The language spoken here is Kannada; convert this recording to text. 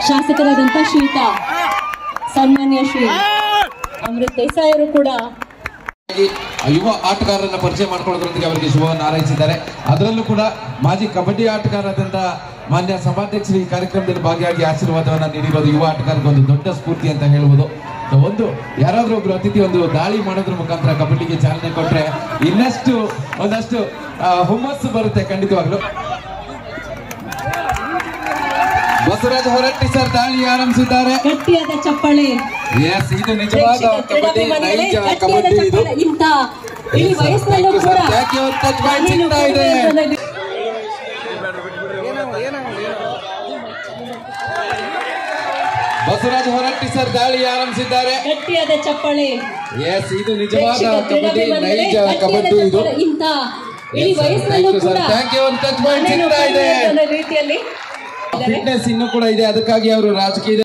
ಶಾಸಕರಾದಂಥ ಶ್ರೀಯುತ ಸನ್ಮಾನ್ಯ ಶ್ರೀ ಅಮೃತ್ ದೇಸಾಯರು ಕೂಡ ಹಾಗಾಗಿ ಯುವ ಆಟಗಾರರನ್ನ ಪರಿಚಯ ಮಾಡ್ಕೊಳ್ಳೋದ್ರೊಂದಿಗೆ ಅವರಿಗೆ ಶುಭವನ್ನು ಹಾರೈಸಿದ್ದಾರೆ ಅದರಲ್ಲೂ ಕೂಡ ಮಾಜಿ ಕಬಡ್ಡಿ ಆಟಗಾರರಾದಂತ ಮಾನ್ಯ ಸಭಾಧ್ಯಕ್ಷರು ಈ ಕಾರ್ಯಕ್ರಮದಲ್ಲಿ ಭಾಗಿಯಾಗಿ ಆಶೀರ್ವಾದವನ್ನ ನೀಡಿರೋದು ಯುವ ಆಟಗಾರರಿಗೆ ಒಂದು ದೊಡ್ಡ ಸ್ಫೂರ್ತಿ ಅಂತ ಹೇಳ್ಬೋದು ಒಂದು ಯಾರಾದ್ರೂ ಒಬ್ರು ಅತಿಥಿ ಒಂದು ದಾಳಿ ಮಾಡೋದ್ರ ಮುಖಾಂತರ ಕಬಡ್ಡಿಗೆ ಚಾಲನೆ ಕೊಟ್ರೆ ಇನ್ನಷ್ಟು ಒಂದಷ್ಟು ಆ, ಹುಮ್ಮಸ್ಸು ಬರುತ್ತೆ ಖಂಡಿತವಾಗ್ಲು ಬಸವರಾಜ ಹೊರಟ್ಟಿ ಸರ್ ದಾಳಿ ಆರಂಭಿಸಿದ್ದಾರೆ ಗಟ್ಟಿಯಾದ ಚಪ್ಪಾಳೆ ಎಸ್ ಇದು ನಿಜವಾದ ಪ್ರೇಕ್ಷಕ ಕಬಡ್ಡಿ ಕ್ರೀಡಾಭಿಮಾನಿಗಳೇ, ನೈಜ ಗಟ್ಟಿಯಾದ ಕಬಡ್ಡಿ ಇದು ಚಪ್ಪಾಳೆ. ಇಂಥ ಇಳಿ ವಯಸ್ಸಿನಲ್ಲೂ ಕೂಡ ಯಾಕೆ ಒಂದು touch point ನೀನು ಸಿಗ್ತಾ ಇದೆ? ಕುಡಿಯೋದ್ರಲ್ಲಿ ಬಸವರಾಜ ಹೊರಟ್ಟಿ ಸರ್ ದಾಳಿ ಆರಂಭಿಸಿದ್ದಾರೆ ಗಟ್ಟಿಯಾದ ಚಪ್ಪಾಳೆ ಎಸ್ ಇದು ನಿಜವಾದ ಪ್ರೇಕ್ಷಕ ಕಬಡ್ಡಿ ಕ್ರೀಡಾಭಿಮಾನಿಗಳೇ, ನೈಜ ಗಟ್ಟಿಯಾದ ಕಬಡ್ಡಿ ಇದು ಚಪ್ಪಾಳೆ. ಇಂಥ ಇಳಿ Yes, sir. ವಯಸ್ಸಿನಲ್ಲೂ Thank you, sir. ಕೂಡ Thank you. ಒಂದು touch point ನೀನು ಸಿಗ್ತಾ ಇದೆ. ಕುಡಿಯೋದ್ರಲ್ಲಿ ರೀತಿಯಲ್ಲಿ ಫಿಟ್ನೆಸ್ ಇನ್ನೂ ಕೂಡ ಇದೆ ಅದಕ್ಕಾಗಿ ಅವರು ರಾಜಕೀಯ